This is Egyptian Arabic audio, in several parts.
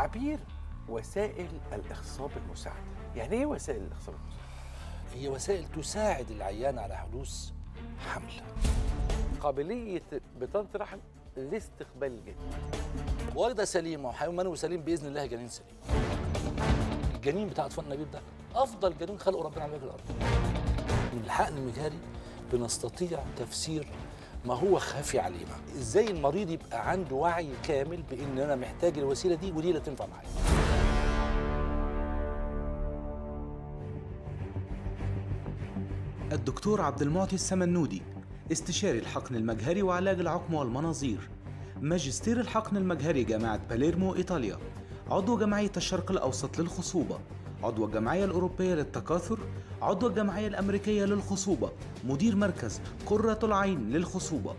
تعبير وسائل الاخصاب المساعده يعني ايه وسائل الاخصاب المساعده هي وسائل تساعد العيان على حدوث حمل قابليه بطانه الرحم لاستقبال الجنين والده سليمه وحيوان منوي سليم باذن الله جنين سليم الجنين بتاع اطفال النبيل ده افضل جنين خلقه ربنا على وجه الارض الحقن المجهري بنستطيع تفسير ما هو خافي علينا ازاي المريض يبقى عنده وعي كامل بان انا محتاج الوسيله دي ودي اللي تنفع معايا الدكتور عبد المعطي السمنودي استشاري الحقن المجهري وعلاج العقم والمناظير ماجستير الحقن المجهري جامعة باليرمو إيطاليا عضو جمعية الشرق الأوسط للخصوبة عضو الجمعية الأوروبية للتكاثر عضو الجمعية الأمريكية للخصوبة مدير مركز قرة العين للخصوبة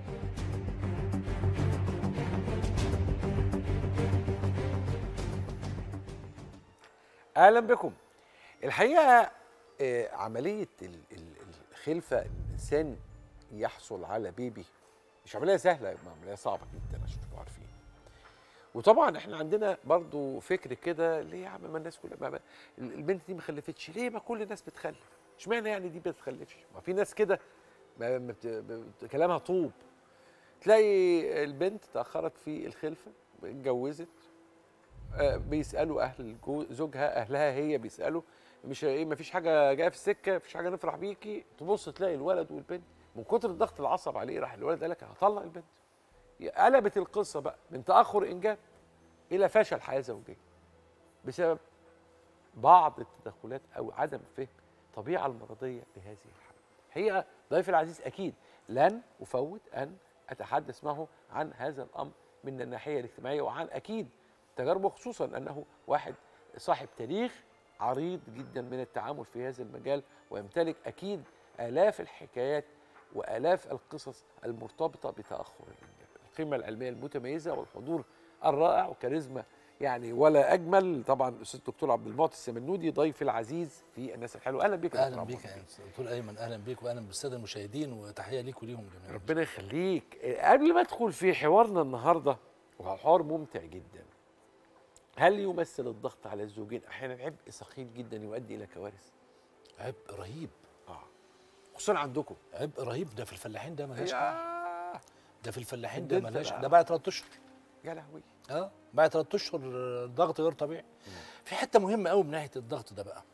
اهلا بكم الحقيقه آه، عمليه ال- ال- الخلفه إن الانسان يحصل على بيبي مش عمليه سهله عمليه صعبه جدا عشان تبقوا عارفين وطبعا احنا عندنا برضو فكر كده ليه يا عم ما الناس كلها ما ما- البنت دي ما خلفتش ليه ما كل الناس بتخلف اشمعنى يعني دي ما بتخلفش ما في ناس كده ما ما بت- بت- كلامها طوب تلاقي البنت تاخرت في الخلفه اتجوزت آه، بيسالوا اهل الجو- زوجها اهلها هي بيسالوا مش ايه ما فيش حاجه جايه في السكه مفيش حاجه نفرح بيكي تبص تلاقي الولد والبنت من كتر الضغط العصب عليه راح الولد قال لك هطلق البنت قلبت القصه بقى من تاخر انجاب الى فشل حياه زوجيه بسبب بعض التدخلات او عدم فهم الطبيعه المرضيه لهذه الحاله. الحقيقه ضيفي العزيز اكيد لن افوت ان اتحدث معه عن هذا الامر من الناحيه الاجتماعيه وعن اكيد تجاربه خصوصا انه واحد صاحب تاريخ عريض جدا من التعامل في هذا المجال ويمتلك اكيد الاف الحكايات والاف القصص المرتبطه بتاخر الانجاب. القيمه العلميه المتميزه والحضور الرائع وكاريزما يعني ولا اجمل طبعا الاستاذ الدكتور عبد المعطي السمنودي ضيفي العزيز في الناس الحلوه اهلا بك يا اهلا دكتور عبد بيك يا المعطي. دكتور ايمن اهلا بيك واهلا بالساده المشاهدين وتحيه ليك وليهم جميعا ربنا يخليك قبل ما ادخل في حوارنا النهارده وهو حوار ممتع جدا هل يمثل الضغط على الزوجين احيانا عبء ثقيل جدا يؤدي الى كوارث عبء رهيب اه خصوصا عندكم عبء رهيب ده في الفلاحين ده ملهاش حل. يا ده في الفلاحين ده الدلتا ملهاش بقى. ده بعد ثلاث اشهر يا لهوي اه بعد ثلاث اشهر الضغط غير طبيعي في حته مهمه قوي من ناحيه الضغط ده بقى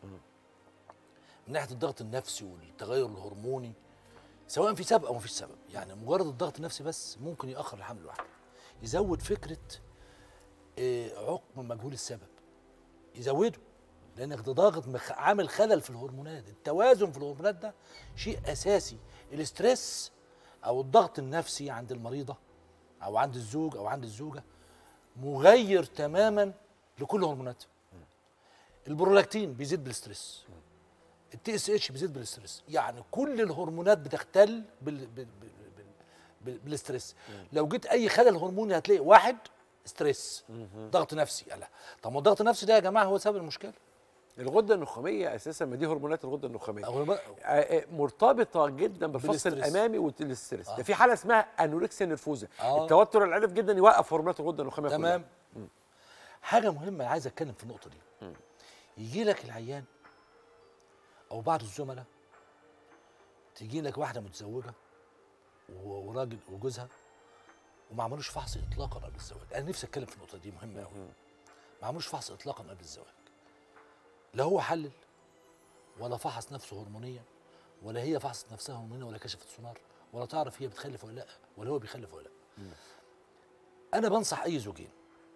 من ناحيه الضغط النفسي والتغير الهرموني سواء في سبب او مفيش سبب يعني مجرد الضغط النفسي بس ممكن ياخر الحمل لوحده يزود فكره آه، عقم مجهول السبب يزوده لانك ده ضاغط مخ- عامل خلل في الهرمونات التوازن في الهرمونات ده شيء اساسي الاسترس او الضغط النفسي عند المريضه او عند الزوج او عند الزوجه مغير تماما لكل هرموناتها البرولاكتين بيزيد بالاسترس التي اس اتش بيزيد بالاسترس يعني كل الهرمونات بتختل بال... بال... بال... بال... بال... بالاسترس لو جيت اي خلل هرموني هتلاقي واحد ستريس ضغط نفسي يلا طب ما الضغط النفسي ده يا جماعه هو سبب المشكله الغده النخاميه اساسا ما دي هرمونات الغده النخاميه أو بقى- آه، آه، مرتبطه جدا بالفصل بالاسترس. الامامي والاسترس آه. ده في حاله اسمها انوركسيا نرفوزا آه. التوتر العنيف جدا يوقف هرمونات الغده النخاميه كلها. تمام حاجه مهمه عايز اتكلم في النقطه دي يجي لك العيان او بعض الزملاء تيجي لك واحده متزوجه و- وراجل وجوزها وما عملوش فحص اطلاقا قبل الزواج انا نفسي اتكلم في النقطه دي مهمه قوي ما عملوش فحص اطلاقا قبل الزواج لا هو حلل ولا فحص نفسه هرمونيا ولا هي فحصت نفسها هرمونيا ولا كشفت سونار ولا تعرف هي بتخلف ولا لا ولا هو بيخلف ولا لا انا بنصح اي زوجين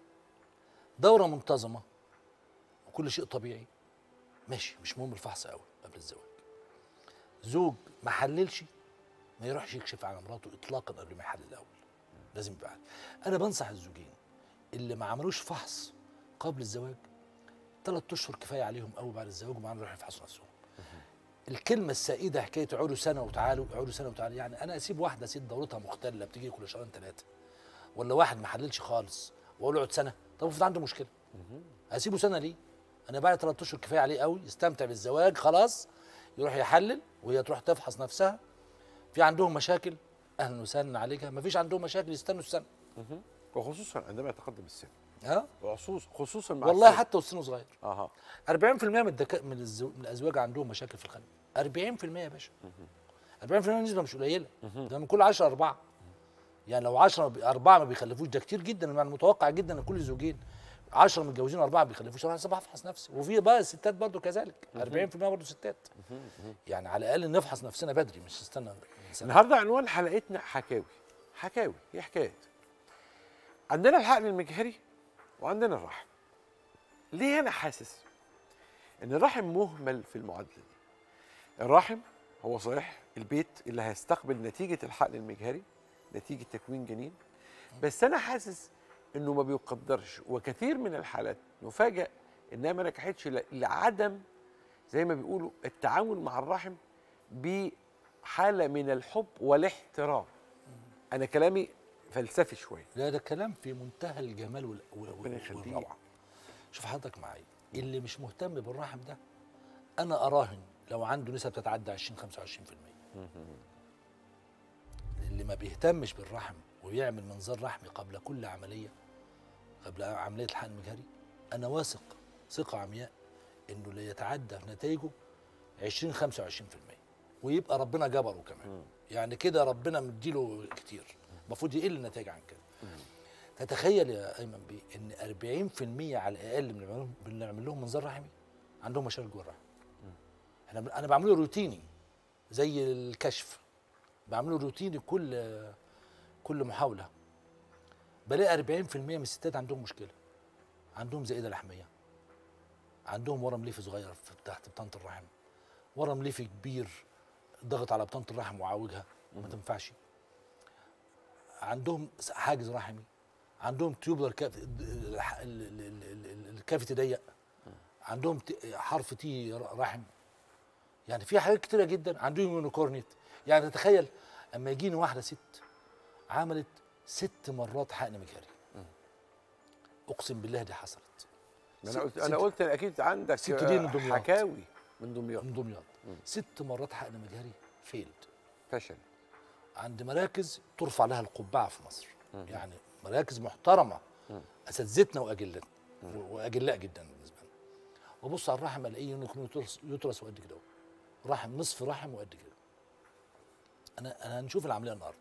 دوره منتظمه وكل شيء طبيعي ماشي مش مهم الفحص قوي قبل الزواج زوج ما حللش ما يروحش يكشف على مراته اطلاقا قبل ما يحلل الاول لازم يبقى عارف. انا بنصح الزوجين اللي ما عملوش فحص قبل الزواج ثلاث اشهر كفايه عليهم قوي بعد الزواج وما يروحوا يفحصوا نفسهم الكلمه السائده حكايه عودوا سنه وتعالوا عودوا سنه وتعالوا يعني انا اسيب واحده ست دورتها مختله بتيجي كل شهرين ثلاثه ولا واحد ما حللش خالص واقول له اقعد سنه طب افرض عنده مشكله هسيبه سنه ليه؟ انا بعد ثلاث اشهر كفايه عليه قوي يستمتع بالزواج خلاص يروح يحلل وهي تروح تفحص نفسها في عندهم مشاكل اهلا وسهلا نعالجها ما فيش عندهم مشاكل يستنوا السنه وخصوصا عندما يتقدم السن ها خصوص خصوصا مع والله السن. حتى والسن صغير اها 40% من الدكا... من, الزو... من الازواج عندهم مشاكل في الخلف 40% يا باشا 40% نسبه مش قليله ده من كل 10 اربعه يعني لو 10 ب- اربعه ما بيخلفوش ده كتير جدا من المتوقع جدا ان كل زوجين 10 متجوزين اربعه ما بيخلفوش انا لازم افحص نفسي وفي بقى الستات برضو كذلك 40% برضو ستات يعني على الاقل نفحص نفسنا بدري مش نستنى سنة. النهارده عنوان حلقتنا حكاوي حكاوي هي حكايات عندنا الحقن المجهري وعندنا الرحم ليه انا حاسس ان الرحم مهمل في المعادله دي الرحم هو صحيح البيت اللي هيستقبل نتيجه الحقن المجهري نتيجه تكوين جنين بس انا حاسس انه ما بيقدرش وكثير من الحالات نفاجئ انها ما نجحتش ل- لعدم زي ما بيقولوا التعامل مع الرحم بحاله من الحب والاحترام انا كلامي فلسفي شويه لا ده كلام في منتهى الجمال وال... وال... ربنا يخليك. والروعه شوف حضرتك معايا اللي مش مهتم بالرحم ده انا اراهن لو عنده نسب تتعدى 20 25% اللي ما بيهتمش بالرحم ويعمل منظار رحمي قبل كل عمليه قبل عمليه الحقن المجهري انا واثق ثقه عمياء انه لا يتعدى في نتائجه 20 25% ويبقى ربنا جبره كمان يعني كده ربنا مديله كتير المفروض يقل النتائج عن كده تتخيل يا ايمن بيه ان 40% على الاقل من اللي بنعمل- بنعمل لهم منظار رحمي عندهم مشاكل جوه الرحم انا انا بعمله روتيني زي الكشف بعمله روتيني كل كل محاوله بلاقي 40% من الستات عندهم مشكله عندهم زائده لحميه عندهم ورم ليفي صغير في تحت بطانه الرحم ورم ليفي كبير ضغط على بطانه الرحم وعوجها ما تنفعش عندهم حاجز رحمي عندهم تيوبلر كاف الكافيتي ضيق عندهم ت- حرف تي رحم يعني في حاجات كتيره جدا عندهم يونيكورنيت يعني تخيل اما يجيني واحده ست عملت ست مرات حقن مجهري اقسم بالله دي حصلت انا ست- قلت انا ست- قلت اكيد عندك ست دي من آه، دمياط. حكاوي من دمياط من دمياط ست مرات حقن مجهري فيلد فشل عند مراكز ترفع لها القبعه في مصر يعني مراكز محترمه اساتذتنا واجلتنا واجلاء جدا بالنسبه لنا وابص على الرحم الاقيه انه يكون يترس, يترس وقد كده أهو. رحم نصف رحم وقد كده انا انا هنشوف العمليه النهارده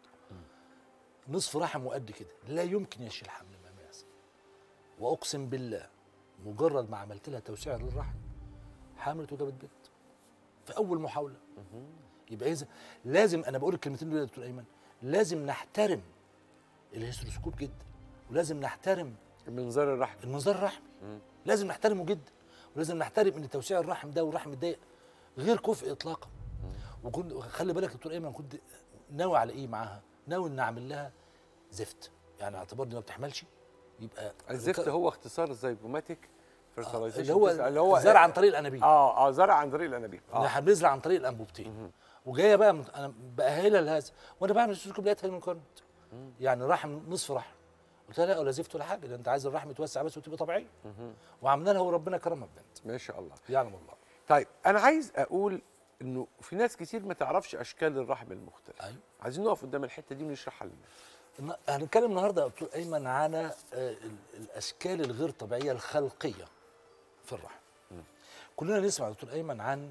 نصف رحم وقد كده لا يمكن يشيل حمل ما يحصل واقسم بالله مجرد ما عملت لها توسيع للرحم حملت وجابت بنت في اول محاوله يبقى اذا لازم انا بقول الكلمتين دول يا دكتور ايمن لازم نحترم الهيستروسكوب جدا ولازم نحترم منظار الرحم المنظار الرحمي لازم نحترمه جدا ولازم نحترم ان توسيع الرحم ده والرحم الضيق غير كفء اطلاقا وكنت خلي بالك يا دكتور ايمن كنت ناوي على ايه معاها ناوي ان اعمل لها زفت يعني اعتبار دي ما بتحملش يبقى الزفت هو اختصار الزيجوماتيك fertilization اللي هو test، اللي هو الزرع عن طريق الانابيب اه اه زرع عن طريق الانابيب اللي اه احنا بنزرع عن طريق الانبوبتين وجايه بقى من انا باهلها لهذا وانا بعمل السوسكوب لقيتها يونيكورن يعني رحم نصف رحم قلت لها لا ولا زفت ولا حاجه ده انت عايز الرحم يتوسع بس وتبقى طبيعيه وعملنا لها وربنا كرمها ببنت ما شاء الله يعلم الله طيب انا عايز اقول انه في ناس كتير ما تعرفش اشكال الرحم المختلفه ايوه عايزين نقف قدام الحته دي ونشرحها لنا الن- هنتكلم النهارده يا دكتور ايمن على آه، ال- الاشكال الغير طبيعيه الخلقيه في الرحم كلنا نسمع يا دكتور ايمن عن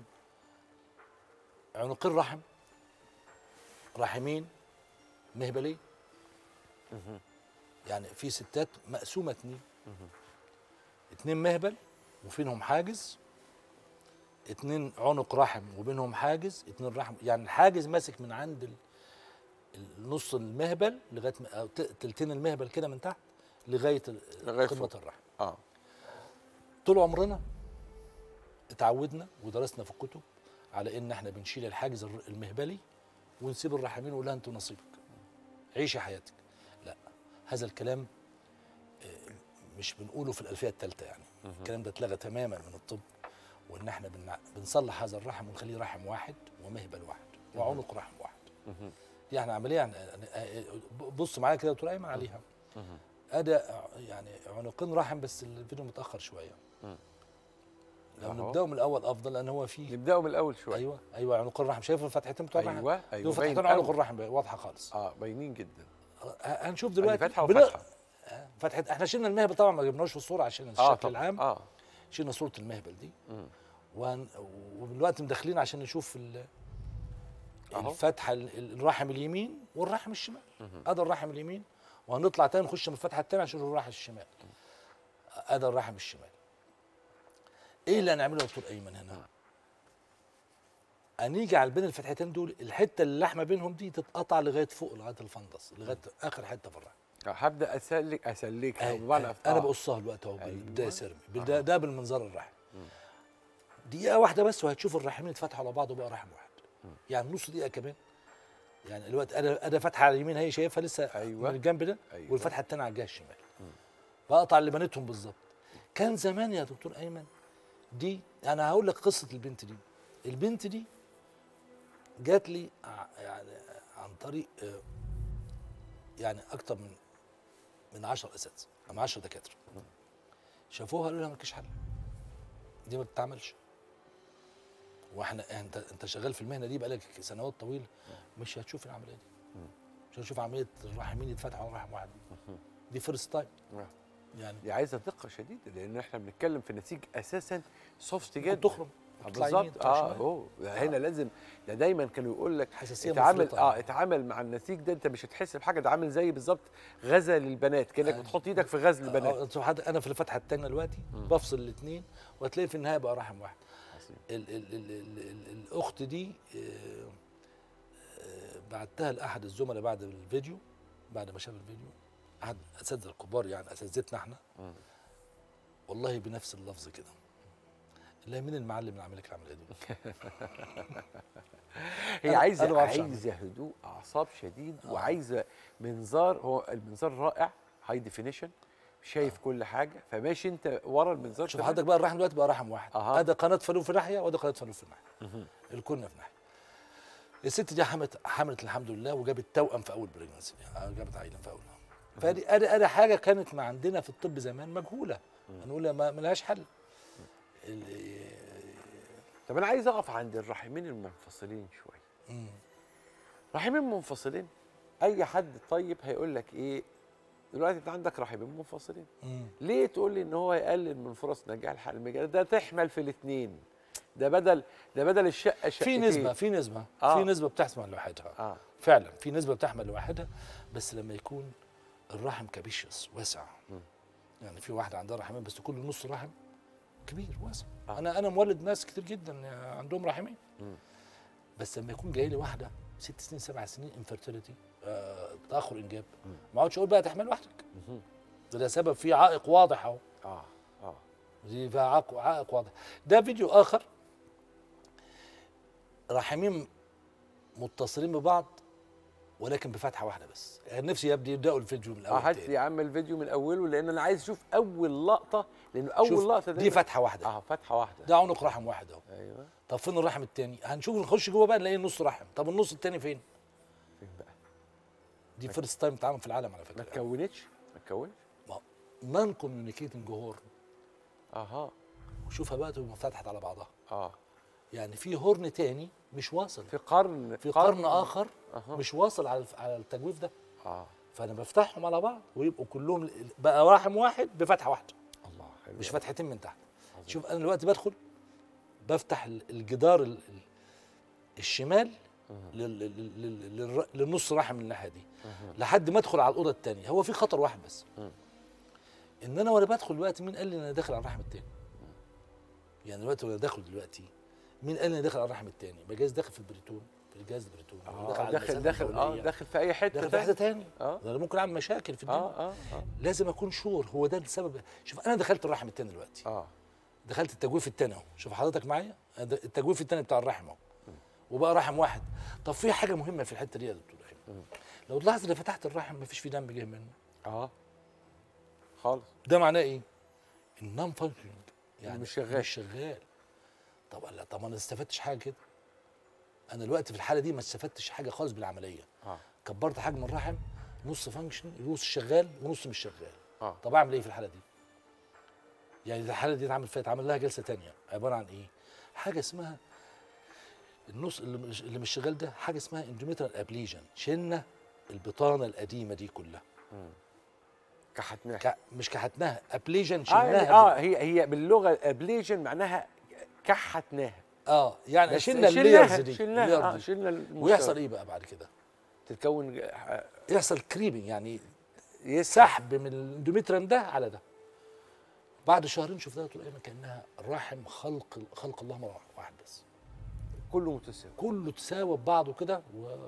عنقين رحم رحمين مهبلين يعني في ستات مقسومه اتنين اتنين مهبل وفينهم حاجز اتنين عنق رحم وبينهم حاجز اتنين رحم يعني الحاجز ماسك من عند ال- النص المهبل لغايه م- أو ت- تلتين المهبل كده من تحت لغايه ال- لغاية قمه فوق. الرحم اه طول عمرنا اتعودنا ودرسنا في الكتب على ان احنا بنشيل الحاجز الر- المهبلي ونسيب الرحمين ونقول لها انت نصيبك عيشي حياتك لا هذا الكلام آه، مش بنقوله في الالفيه الثالثه يعني الكلام ده اتلغى تماما من الطب وان احنا بنع- بنصلح هذا الرحم ونخليه رحم واحد ومهبل واحد وعنق رحم واحد دي احنا عمليه يعني آه، آه، بص معايا كده يا دكتور ايمن عليها ادى يعني عنقين رحم بس الفيديو متاخر شويه لو أهو. نبداو من الاول افضل لان هو فيه نبداوا من الاول شويه ايوه ايوه عنق الرحم شايف الفتحتين بتوع الرحم ايوه ايوه دول باين فتحتين عنق أوي. الرحم واضحه خالص اه باينين جدا ه- هنشوف دلوقتي دلوقتي فتحه بن- وفتحه فتحه احنا شلنا المهبل طبعا ما جبناهوش في الصوره عشان الشكل طبعاً. العام اه شلنا صوره المهبل دي مم. وهن- ودلوقتي مدخلين عشان نشوف ال- أهو. الفتحه ال- ال- الرحم اليمين والرحم الشمال هذا الرحم اليمين وهنطلع تاني نخش من الفتحه الثانيه عشان نشوف الرحم الشمال هذا الرحم الشمال ايه اللي هنعمله يا دكتور ايمن هنا هنيجي على بين الفتحتين دول الحته اللي اللحمه بينهم دي تتقطع لغايه فوق لغايه الفندس لغايه اخر حته في الرحم هبدا اسلك اسلك أي- بمعنى أي. انا آه. بقصها دلوقتي اهو أيوة. بالبدايه سرمي ده, ده بالمنظار الرحم دقيقه واحده بس وهتشوف الرحمين اتفتحوا على بعض وبقى رحم واحد يعني نص دقيقه كمان يعني الوقت انا انا فاتحه على اليمين هي شايفها لسه أيوة. من الجنب ده أيوة. والفتحه الثانيه على الجهه الشمال بقطع اللي بنتهم بالظبط كان زمان يا دكتور ايمن دي انا هقول لك قصه البنت دي البنت دي جات لي ع- يعني عن طريق آه، يعني اكتر من من 10 اساتذه من 10 دكاتره شافوها قالوا لها مالكيش حل دي ما بتتعملش واحنا انت انت شغال في المهنه دي بقالك سنوات طويله مش هتشوف العمليه دي مش هتشوف عمليه الرحمين يتفتحوا على رحم واحد دي دي فيرست تايم آه. يعني دي عايزه دقه شديده لان احنا بنتكلم في نتيجه اساسا سوفت ممكن جدا تخرم آه، تطلع يمين، بالظبط تطلع اه شمال. هو هنا لازم ده دايما كانوا يقول لك حساسية اتعامل مفرطة. اه اتعامل مع النسيج ده انت مش هتحس بحاجه ده عامل زي بالظبط غزل البنات كانك آه. بتحط ايدك في غزل البنات آه، شوف حد- انا في الفتحه الثانيه دلوقتي بفصل الاثنين وهتلاقي في النهايه بقى رحم واحد عظيم. ال ال ال ال ال الاخت دي آه، آه، بعتها لاحد الزملاء بعد الفيديو بعد ما شاف الفيديو احد الاساتذه الكبار يعني اساتذتنا احنا والله بنفس اللفظ كده لا مين المعلم اللي عامل لك العمليه دي هي أنا- أنا عايزه ما بعرفش عايزه هدوء اعصاب شديد وعايزه منظار هو المنظار رائع هاي ديفينيشن شايف كل حاجه فماشي انت ورا المنظار شوف تمام. حضرتك بقى الرحم دلوقتي بقى رحم واحد أها. هذا قناه فالوف في ناحيه وده قناه فالوف في ناحيه الكلنا في ناحيه الست دي حملت حملت الحمد لله وجابت توأم في اول بريجنسي يعني جابت عيله في اول فدي ادي ادي حاجه كانت ما عندنا في الطب زمان مجهوله هنقول ما ما لهاش حل ال- طب انا عايز اقف عند الرحمين المنفصلين شويه مم. رحمين منفصلين اي حد طيب هيقول لك ايه دلوقتي انت عندك رحمين منفصلين مم. ليه تقول لي ان هو يقلل من فرص نجاح الحمل المجاري ده تحمل في الاثنين ده بدل ده بدل الشقه في شقتين نسبه في نسبه آه. في نسبه بتحمل لوحدها اه فعلا في نسبه بتحمل لوحدها بس لما يكون الرحم كبيشس واسع يعني في واحده عندها رحمين بس كل نص رحم كبير واسع آه. انا انا مولد ناس كتير جدا عندهم رحمين بس لما يكون جاي لي واحده ست سنين سبع سنين انفيرتيليتي آه تاخر انجاب ما اقعدش اقول بقى تحمل لوحدك ده, ده سبب فيه عائق واضح اهو اه اه دي فيها عائق عائق واضح ده فيديو اخر رحمين متصلين ببعض ولكن بفتحه واحده بس يعني نفسي يبدأ يبداوا الفيديو من اه الاول هات تاني. لي عم الفيديو من اوله لان انا عايز اشوف اول لقطه لان اول شوف، لقطه دي فتحه واحده اه فتحه واحده ده عنق رحم واحد اهو ايوه طب فين الرحم التاني هنشوف نخش جوه بقى نلاقي نص رحم طب النص التاني فين فين بقى دي فيرست تايم اتعمل في العالم على ما فكره تكونتش ما تكونش نون كوميونيكيتنج هورن اها وشوفها بقى تبقى فتحت على بعضها اه يعني في هورن تاني مش واصل في قرن في قرن اخر أها. مش واصل على الف- على التجويف ده اه فانا بفتحهم على بعض ويبقوا كلهم بقى رحم واحد بفتحه واحده الله حلو مش فتحتين من تحت شوف انا دلوقتي بدخل بفتح ال- الجدار ال- ال- الشمال لل- لل- لل- للر- للنص رحم من الناحيه دي لحد ما ادخل على الاوضه الثانيه هو في خطر واحد بس ان انا وانا بدخل دلوقتي مين قال لي ان انا داخل على الرحم الثاني يعني دلوقتي وانا داخل دلوقتي مين قال لي ان انا داخل على الرحم الثاني بجاز داخل في البريتون في الجهاز البريتوني آه على داخل المسافة داخل اه البولية. داخل في اي حته داخل في حته تاني. ثاني آه. ده انا ممكن اعمل مشاكل في الدنيا اه اه اه لازم اكون شور هو ده السبب شوف انا دخلت الرحم الثاني دلوقتي اه دخلت التجويف الثاني اهو شوف حضرتك معايا ده التجويف الثاني بتاع الرحم اهو وبقى رحم واحد طب في حاجه مهمه في الحته دي يا دكتور ايمن لو تلاحظ ان فتحت الرحم مفيش فيه دم جه منه اه خالص ده معناه ايه النون فانكشنج يعني مش شغال. مش شغال طب لا طب انا ما استفدتش حاجه كده انا دلوقتي في الحاله دي ما استفدتش حاجه خالص بالعمليه اه كبرت حجم الرحم نص فانكشن نص شغال ونص مش شغال اه طب اعمل ايه في الحاله دي يعني الحاله دي اتعمل فيها اتعمل لها جلسه تانية عباره عن ايه حاجه اسمها النص اللي مش, اللي مش شغال ده حاجه اسمها اندوميترال ابليجن شلنا البطانه القديمه دي كلها كحتناها ك... مش كحتناها ابليجن اه شلناها اه هي هي باللغه ابليجن معناها كحتناها اه يعني بس شلنا اللايرز شلناها دي شلناها اللاير آه دي. شلنا المستوى. ويحصل ايه بقى بعد كده؟ تتكون آه، يحصل كريبنج يعني يسحب سحب من الاندوميتريم ده على ده بعد شهرين شفتها طول الايام كانها رحم خلق خلق الله مره واحد بس كله متساوي كله تساوى ببعضه كده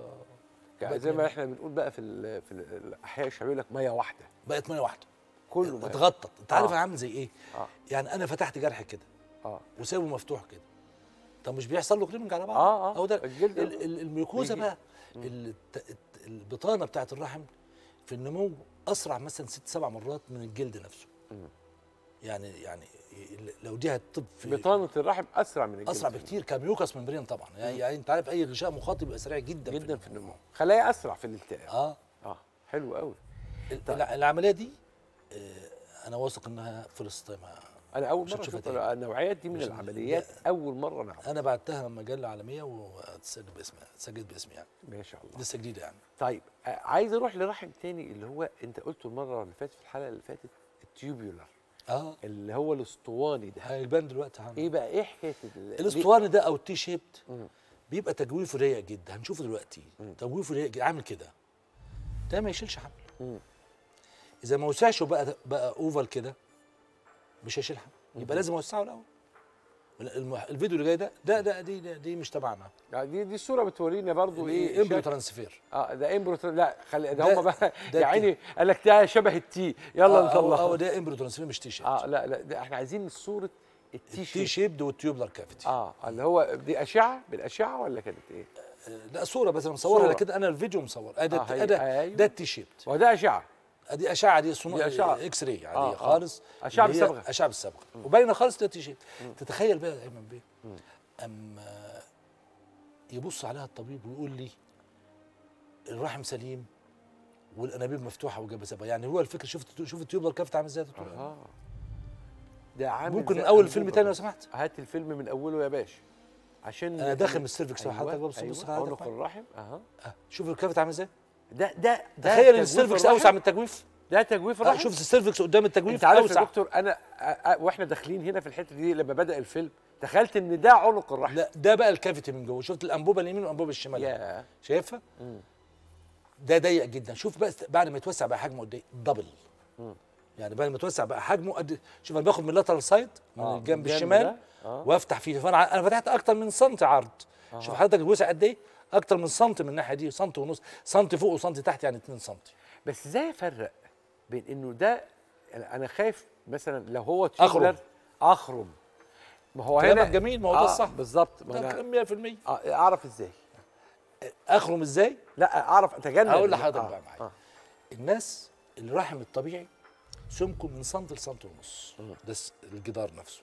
يعني زي ما احنا بنقول بقى في ال في ال- الاحياء الشعبيه يقول لك ميه واحده وبقت ميه واحده كله ميه اتغطت انت عارف آه. انا عامل زي ايه؟ آه. يعني انا فتحت جرح كده اه وسايبه مفتوح كده طب مش بيحصل له كريمنج على بعض آه، آه. هو ده الجلد ال- ال- الميوكوزا بيجي. بقى الت- الت- البطانه بتاعت الرحم في النمو اسرع مثلا ست سبع مرات من الجلد نفسه يعني يعني لو دي هتطب في بطانه الرحم اسرع من الجلد اسرع بكتير كميوكس ممبرين طبعا يعني, يعني انت عارف اي غشاء مخاطي بيبقى سريع جدا جدا في النمو خلايا اسرع في الالتئام اه اه حلو قوي الع- العمليه دي آه انا واثق انها فلسطين تايمها انا اول مش مره هتشوفها اشوف تاني. النوعيات دي من مش- العمليات اول مره نعرفها انا بعتها مجله عالميه واتسجل باسمها اتسجلت باسمي يعني ما شاء الله لسه جديده يعني طيب آه، عايز اروح لرحم تاني اللي هو انت قلته المره اللي فاتت في الحلقه اللي فاتت التيوبيولار اه اللي هو الاسطواني ده هيبان دلوقتي هعمل ايه بقى ايه حكايه ال- الاسطواني ده او التي شيبت مم. بيبقى تجويفه ضيق جدا هنشوفه دلوقتي تجويفه ضيق جدا عامل كده ده ما يشيلش حمل مم. اذا ما وسعش وبقى بقى اوفال كده مش هيشيل حمل يبقى لازم اوسعه الاول المح... الفيديو اللي جاي ده ده ده دي دي, دي مش تبعنا يعني دي دي الصوره بتورينا برضو ايه امبريو شكل- ترانسفير اه ده امبرو لا خلي ده, ده- هم بقى ده يا عيني قال لك ده شبه التي يلا اه نطلعه ده امبريو ترانسفير مش تي شيبت اه لا لا ده احنا عايزين صوره التي تي شيب شيبد والتيوبلر كافيتي اه اللي هو دي اشعه بالاشعه ولا كانت ايه؟ لا صوره بس انا مصورها صورة. لكن انا الفيديو مصور ادي آه، هي- ده أيوه. ده التي شيبت هو ده اشعه ادي اشعه دي صنع دي أشعة. اكس راي عاديه آه، آه. خالص أشعة اللي هي بالصبغة. اشعه بالصبغه وباينه خالص ده تي شيبت تتخيل بقى يا ايمن بيه اما يبص عليها الطبيب ويقول لي الرحم سليم والانابيب مفتوحه وجابه سبعه يعني هو الفكره شفت شوف التيوبر كافت عامل ازاي يا دكتور اه ده عامل ممكن زي من اول أنبوبة فيلم تاني لو بقى. سمحت هات الفيلم من اوله يا باشا عشان أنا داخل من السيرفكس أهو، أيوة حضرتك بص- أيوة بص حضرتك عنق معايا. الرحم اها آه، شوف الكافت عامل ازاي ده ده ده تخيل ان تجويف السيرفكس الرحم. اوسع من التجويف ده تجويف آه، الرحم شوف السيرفكس قدام التجويف انت عارف يا اوسع دكتور انا آه، آه، واحنا داخلين هنا في الحته دي لما بدا الفيلم تخيلت ان ده عنق الرحم لا ده بقى الكافيتي من جوه شفت الانبوبه اليمين والانبوبه الشمال يا شايفها ده ضيق جدا شوف بقى است- بعد ما يتوسع بقى حجمه قد ايه دبل يعني بعد ما يتوسع بقى حجمه قد شوف انا باخد من اللاترال سايد من آه، الجنب الجنب الشمال ده، آه. وافتح فيه فانا ع- انا فتحت اكتر من سنتي عرض شوف حضرتك الوسع قد ايه اكتر من سنتي من الناحيه دي سنتي ونص سنتي فوق وسنتي تحت يعني 2 سنتي بس ازاي افرق بين انه ده انا أنا خايف مثلا لو هو أخرم. تيوبلر اخرم ما هو كلامك هنا جميل، ما هو ده آه، الصح. بالظبط ما ده أنا كلام 100% آه، اعرف ازاي اخرم ازاي لا اعرف اتجنب هقول لحضرتك آه، بقى معايا آه. الناس الرحم الطبيعي سمكه من سنتي لسنتي ونص ده الس- الجدار نفسه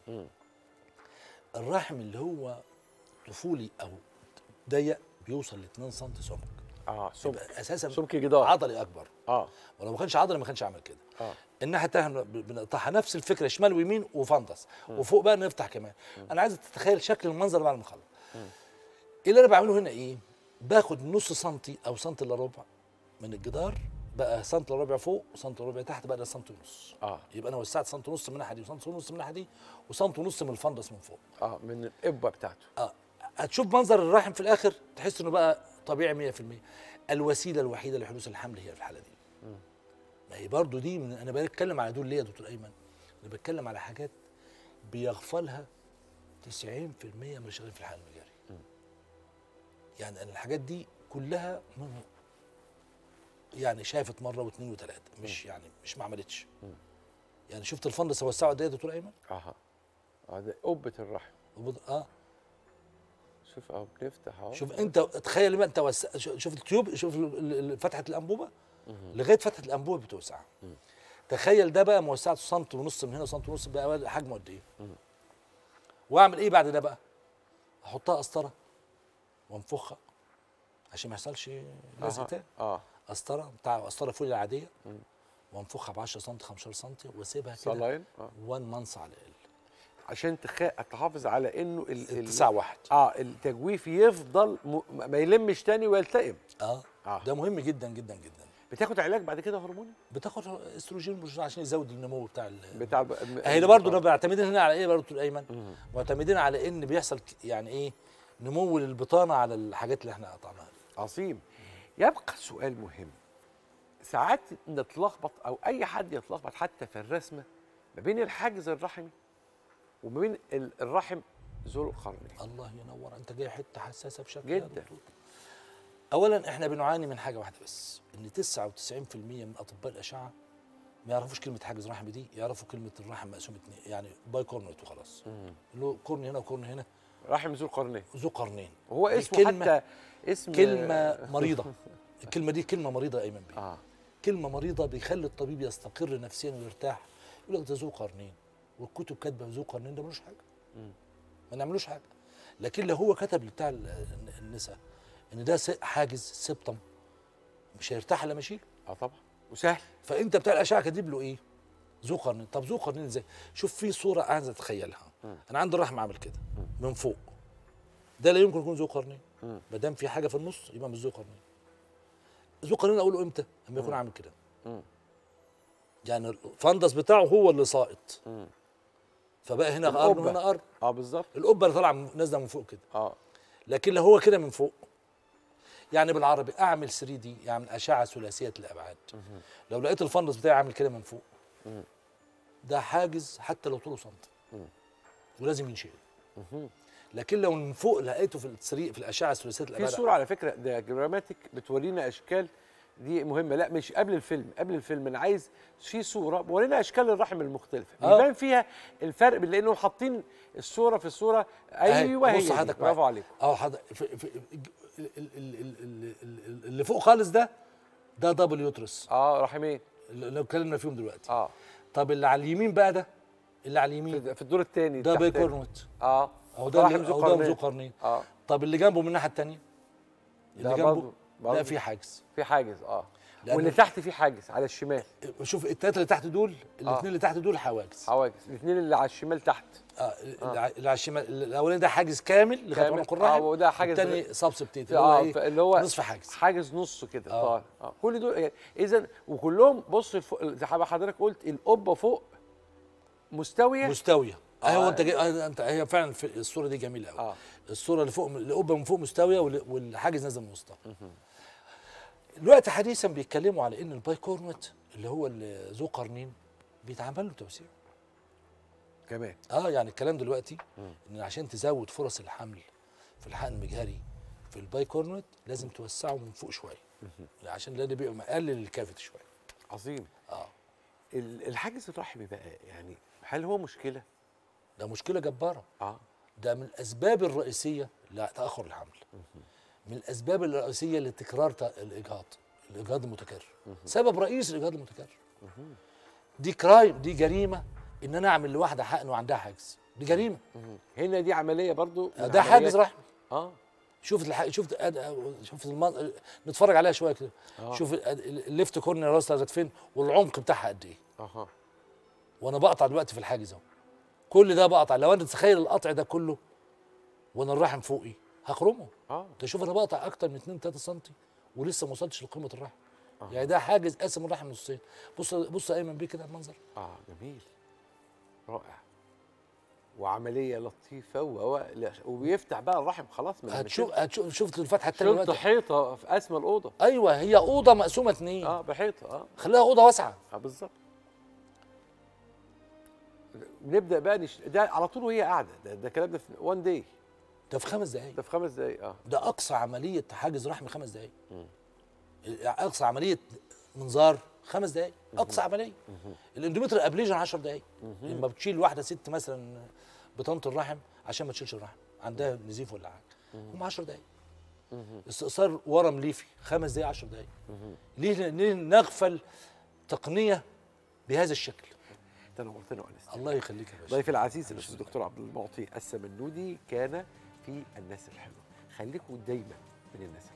الرحم اللي هو طفولي او ضيق بيوصل ل 2 سم سمك اه سمك يبقى اساسا سمك جدار. عضلي اكبر اه ولو ما كانش عضلي ما كانش عمل كده اه الناحيه الثانيه بنقطعها نفس الفكره شمال ويمين وفندس وفوق بقى نفتح كمان انا عايزك تتخيل شكل المنظر بعد ما اخلص اللي انا بعمله هنا ايه باخد نص سنتي او سنتي الا ربع من الجدار بقى سنتي الا ربع فوق وسنتي الا ربع تحت بقى ده سنتي ونص اه يبقى انا وسعت سنتي ونص من الناحيه دي وسنتي ونص من الناحيه دي وسنتي ونص من الفندس من فوق اه من الابه بتاعته اه هتشوف منظر الرحم في الاخر تحس انه بقى طبيعي 100% الوسيله الوحيده لحدوث الحمل هي في الحاله دي ما هي برضو دي من انا بتكلم على دول ليه يا دكتور ايمن انا بتكلم على حاجات بيغفلها 90% من اللي شغالين في الحقل المجاري يعني أنا الحاجات دي كلها من يعني شافت مره واثنين وثلاثه مش يعني مش ما عملتش يعني شفت الفندس وسعه قد ايه يا دكتور ايمن؟ اها اه ده قبه الرحم وبض- اه شوف اهو بنفتح اهو شوف انت تخيل بقى انت وسع شوف شوف التيوب شوف ال- ال- فتحه الانبوبه لغايه فتحه الانبوبه بتوسع تخيل ده بقى موسعته سنتي ونص من هنا وسنتي ونص بقى حجمه قد ايه واعمل ايه بعد ده بقى احطها قسطره وانفخها عشان ما يحصلش لزق أها. تاني اه قسطره بتاع قسطره فوليا العاديه وانفخها ب 10 سم 15 سم واسيبها كده صلاين اه 1 مانث على الاقل عشان تخ... تحافظ على انه ال... ال... اتساع واحد اه التجويف يفضل م... ما يلمش تاني ويلتئم اه آه. ده مهم جدا جدا جدا بتاخد علاج بعد كده هرموني بتاخد استروجين وبروجسترون عشان يزود النمو بتاع ال- بتاع الب... اهي ده برضه معتمدين هنا على ايه برضه الايمن معتمدين على ان بيحصل ك- يعني ايه نمو للبطانه على الحاجات اللي احنا قطعناها عظيم يبقى سؤال مهم ساعات نتلخبط او اي حد يتلخبط حتى في الرسمه ما بين الحاجز الرحمي وما بين ال- الرحم ذو القرنين الله ينور انت جاي حته حساسه بشكل يا جدا. دكتور. اولا احنا بنعاني من حاجه واحده بس ان 99% من اطباء الاشعه ما يعرفوش كلمه حاجز رحم دي يعرفوا كلمه الرحم مقسوم اتنين يعني باي كورنت وخلاص اللي هو كورن هنا وكورن هنا رحم ذو القرنين ذو قرنين وهو دي اسمه كلمة- حتى اسم كلمه مريضه الكلمه دي كلمه مريضه يا ايمن بيه اه كلمه مريضه بيخلي الطبيب يستقر نفسيا ويرتاح يقول لك ده ذو قرنين والكتب كاتبه ذو قرنين ده ملوش حاجه ما نعملوش حاجه لكن لو هو كتب بتاع النساء ان ده س- حاجز سبتم مش هيرتاح الا ماشي اه طبعا وسهل فانت بتاع الاشعه كاتب له ايه ذو قرنين طب ذو قرنين ازاي شوف في صوره عايز اتخيلها انا عندي الرحم عامل كده من فوق ده لا يمكن يكون ذو قرنين ما دام في حاجه في النص يبقى مش ذو قرنين ذو قرنين اقوله امتى لما يكون عامل كده يعني الفندس بتاعه هو اللي ساقط فبقى هنا قرن القبة. وهنا قرن اه بالظبط القبه اللي طالعه من- نازله من فوق كده اه لكن لو هو كده من فوق يعني بالعربي اعمل 3 دي يعني اشعه ثلاثيه الابعاد لو لقيت الفندس بتاعي عامل كده من فوق ده حاجز حتى لو طوله سنتي ولازم ينشئ لكن لو من فوق لقيته في السري في الاشعه الثلاثيه في الابعاد صوره على فكره دياجراماتيك بتورينا اشكال دي مهمه لا مش قبل الفيلم قبل الفيلم انا عايز في صوره بورينا اشكال الرحم المختلفه آه. بيبان فيها الفرق بين لانهم حاطين الصوره في الصوره ايوه أهي، هي بص دي. حضرتك برافو معايا. عليكم اه حضرتك في في ال- ال- ال- ال- ال- اللي فوق خالص ده ده دبل يوترس اه رحمين اللي اتكلمنا فيهم دلوقتي اه طب اللي على اليمين بقى ده اللي على اليمين في في الدور الثاني ده بايكورنوت اه اهو ده رحم اللي- ذو اهو ده قرنين. ذو قرنين اه طب اللي جنبه من الناحيه الثانيه اللي ده جنبه برضه- برضه. لا في حاجز في حاجز اه لأن- واللي تحت في حاجز على الشمال شوف الثلاثه اللي تحت دول الاثنين اللي تحت دول حواجز حواجز الاثنين اللي على الشمال تحت اه اللي ع- اللي على الشمال الاولاني ده حاجز كامل لغايه كامل. عنق الرحم آه، وده حاجز- الثاني سبسبتيت اللي اه هو ايه اللي هو نصف حاجز حاجز نص كده آه. طالع اه كل دول يعني اذا وكلهم بص الفوق زي ما حضرتك قلت القبه فوق مستويه مستويه آه. ايوه انت جاي- آه، انت هي فعلا في الصوره دي جميله قوي آه. الصوره اللي فوق القبه من فوق مستويه وال- والحاجز نازل من وسطها دلوقتي حديثا بيتكلموا على ان البايكورنوت اللي هو اللي ذو قرنين بيتعمل له توسيع كمان اه يعني الكلام دلوقتي ان عشان تزود فرص الحمل في الحقن المجهري في البايكورنوت لازم توسعه من فوق شويه عشان لان بيبقى مقلل الكافيتي شويه عظيم اه ال- الحاجز الرحمي بقى يعني هل هو مشكله؟ ده مشكله جباره اه ده من الاسباب الرئيسيه لتاخر الحمل من الاسباب الرئيسيه لتكرار ت- الاجهاض الاجهاض المتكرر سبب رئيسي الاجهاض المتكرر دي كرايم دي جريمه ان انا اعمل لواحده حقن وعندها حجز دي جريمه هنا دي عمليه برضو من ده عمليات- حاجز رحمي اه شوف الح... شوف شوف المن... نتفرج عليها شويه كده شوف ال- ال- الليفت كورنر راسها لغايه فين والعمق بتاعها قد ايه اها وانا بقطع دلوقتي في الحاجز اهو كل ده بقطع لو انت تتخيل القطع ده كله وانا الرحم فوقي هخرمه اه ده شوف انا بقطع اكتر من 2 3 سم ولسه ما وصلتش لقمه الرحم يعني ده حاجز قاسم الرحم نصين بص بص يا ايمن بيه كده المنظر اه جميل رائع وعمليه لطيفه و... و... لا- وبيفتح بقى الرحم خلاص من هتشوف هتشوف شفت الفتحه الثانيه شلت دلوقتي حيطه في اسمى الاوضه ايوه هي اوضه مقسومه اتنين اه بحيطه اه خليها اوضه واسعه اه بالظبط نبدا بقى نش... ده على طول وهي قاعده ده, ده الكلام ده في وان داي ده في خمس دقائق ده في خمس دقايق اه ده اقصى عمليه حاجز رحم خمس دقائق اقصى عمليه منظار خمس دقائق اقصى عمليه الاندومتر ابليجن 10 دقائق لما بتشيل واحده ست مثلا بطانه الرحم عشان ما تشيلش الرحم عندها نزيف ولا حاجه هم 10 دقائق استئصال ورم ليفي خمس دقائق 10 دقائق ليه ليه نغفل تقنيه بهذا الشكل انت نورتنا وانستنا الله يخليك يا باشا ضيفي العزيز الاستاذ الدكتور عبد المعطي السمنودي كان في الناس الحلوه خليكم دايما من الناس الحلوه